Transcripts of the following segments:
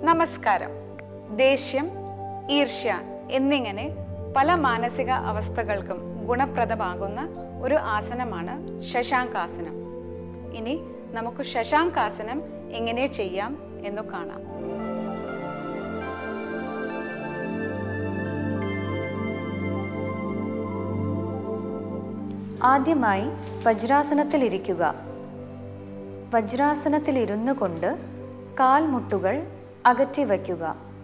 നമസ്കാരം ദേഷ്യം ഈർഷ്യ എന്നിങ്ങനെ പല മാനസിക അവസ്ഥകൾക്കും ഗുണപ്രദമാകുന്ന ഒരു ആസനമാണ് ശശാങ്കാസനം ഇനി നമുക്ക് ശശാങ്കാസനം എങ്ങനെ ചെയ്യാം എന്ന് കാണാം ആദ്യമായി വജ്രാസനത്തിലിരിക്കുക വജ്രാസനത്തിലിരുന്നു കൊണ്ട് കാൽമുട്ടുകൾ അകറ്റി വയ്ക്കുക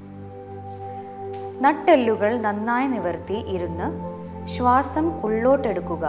നട്ടെല്ലുകൾ നന്നായി നിവർത്തി ഇരുന്ന് ശ്വാസം ഉള്ളോട്ടെടുക്കുക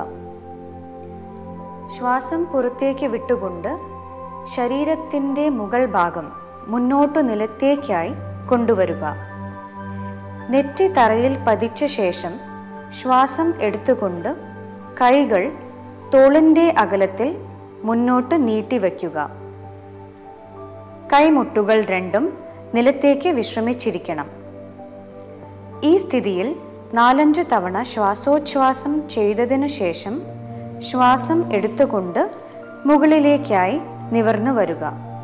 ശ്വാസം പുറത്തേക്ക് വിട്ടുകൊണ്ട് ശരീരത്തിൻ്റെ മുകൾ ഭാഗം മുന്നോട്ടു നിലത്തേക്കായി കൊണ്ടുവരിക നെറ്റി തറയിൽ പതിച്ച ശേഷം ശ്വാസം എടുത്തുകൊണ്ട് കൈകൾ തോളിൻ്റെ അകലത്തിൽ മുന്നോട്ട് നീട്ടിവെക്കുക കൈമുട്ടുകൾ രണ്ടും നിലത്തേക്ക് വിശ്രമിച്ചിരിക്കണം ഈ സ്ഥിതിയിൽ നാലഞ്ച് തവണ ശ്വാസോച്ഛ്വാസം ചെയ്തതിനു ശേഷം ശ്വാസം എടുത്തുകൊണ്ട് മുകളിലേക്കായി നിവർന്നു വരിക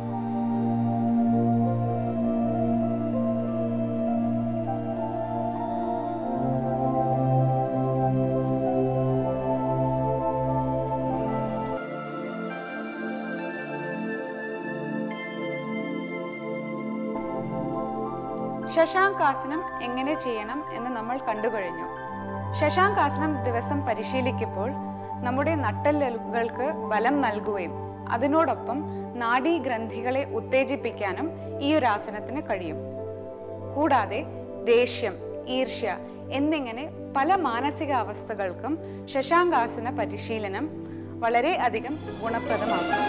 ശശാങ്കാസനം എങ്ങനെ ചെയ്യണം എന്ന് നമ്മൾ കണ്ടുകഴിഞ്ഞു ശശാങ്കാസനം ദിവസം പരിശീലിക്കുമ്പോൾ നമ്മുടെ നട്ടെല്ലുകൾക്ക് ബലം നൽകുകയും അതിനോടൊപ്പം നാഡീഗ്രന്ഥികളെ ഉത്തേജിപ്പിക്കാനും ഈ ഒരു ആസനത്തിന് കഴിയും കൂടാതെ ദേഷ്യം ഈർഷ്യ എന്നിങ്ങനെ പല മാനസിക അവസ്ഥകൾക്കും ശശാങ്കാസന പരിശീലനം വളരെ അധികം ഗുണപ്രദമാകും